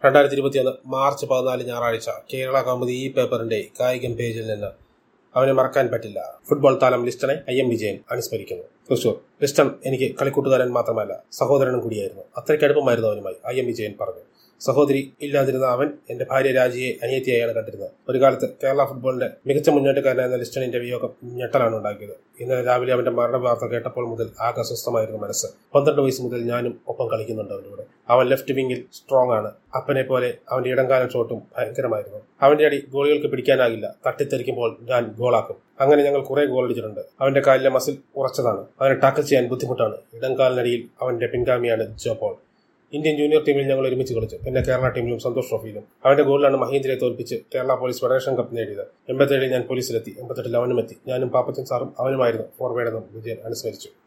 രണ്ടായിരത്തി ഇരുപത്തിയൊന്ന് മാർച്ച് പതിനാല് ഞായറാഴ്ച കേരള കൗമുദി ഈ പേപ്പറിന്റെ കായികം പേജിൽ നിന്ന് അവനെ മറക്കാൻ പറ്റില്ല ഫുട്ബോൾ താരം ലിസ്റ്റനെ ഐ എം വിജയൻ അനുസ്മരിക്കുന്നു തൃശൂർ ലിസ്റ്റൺ എനിക്ക് കളിക്കൂട്ടുകാരൻ മാത്രമല്ല സഹോദരനും കൂടിയായിരുന്നു അത്രയ്ക്ക് അടുപ്പമായിരുന്നു അവനുമായി ഐ എം വിജയൻ പറഞ്ഞു സഹോദരി ഇല്ലാതിരുന്ന അവൻ എന്റെ ഭാര്യ രാജിയെ അനിയത്തിയായാണ് കണ്ടിരുന്നത് ഒരു കാലത്ത് കേരള ഫുട്ബോളിന്റെ മികച്ച മുന്നേറ്റക്കാരനായിരുന്ന ലിസ്റ്റണിന്റെ വിയോഗം ഞെട്ടലാണ് ഉണ്ടാക്കിയത് ഇന്നലെ രാവിലെ അവന്റെ മരണ വാർത്ത കേട്ടപ്പോൾ മുതൽ ആകെ അസ്വസ്ഥമായിരുന്നു മനസ്സ് പന്ത്രണ്ട് വയസ്സ് മുതൽ ഞാനും ഒപ്പം കളിക്കുന്നുണ്ട് അവന്റെ കൂടെ അവൻ ലെഫ്റ്റ് വിങ്ങിൽ സ്ട്രോങ് ആണ് അപ്പനെ പോലെ അവന്റെ ഇടംകാലം ഷോട്ടും ഭയങ്കരമായിരുന്നു അവന്റെ അടി ഗോളികൾക്ക് പിടിക്കാനാകില്ല തട്ടിത്തെറിക്കുമ്പോൾ ഞാൻ ഗോളാക്കും അങ്ങനെ ഞങ്ങൾ കുറെ ഗോൾ അടിച്ചിട്ടുണ്ട് അവന്റെ കാലിലെ മസിൽ ഉറച്ചതാണ് അവനെ ടാക്കിൾ ചെയ്യാൻ ബുദ്ധിമുട്ടാണ് ഇടംകാലിനടിയിൽ അവന്റെ പിൻഗാമിയാണ് ജോ പോൾ ഇന്ത്യൻ ജൂനിയർ ടീമിൽ ഞങ്ങൾ ഒരുമിച്ച് കളിച്ചു പിന്നെ കേരള ടീമിലും സന്തോഷ് ട്രോഫിയിലും അവന്റെ ഗോളിലാണ് മഹീന്ദ്രയെ തോൽപ്പിച്ച് കേരള പോലീസ് ഫെഡറേഷൻ കപ്പ് നേടിയത് എൺപത്തേഴിൽ ഞാൻ പോലീസിലെത്തി എൺപത്തെട്ടിൽ അവനും എത്തി ഞാനും പാപ്പച്ചൻ സാറും അവനുമായിരുന്നു ഫോർവേഡെന്നും വിജയൻ അനുസ്മരിച്ചു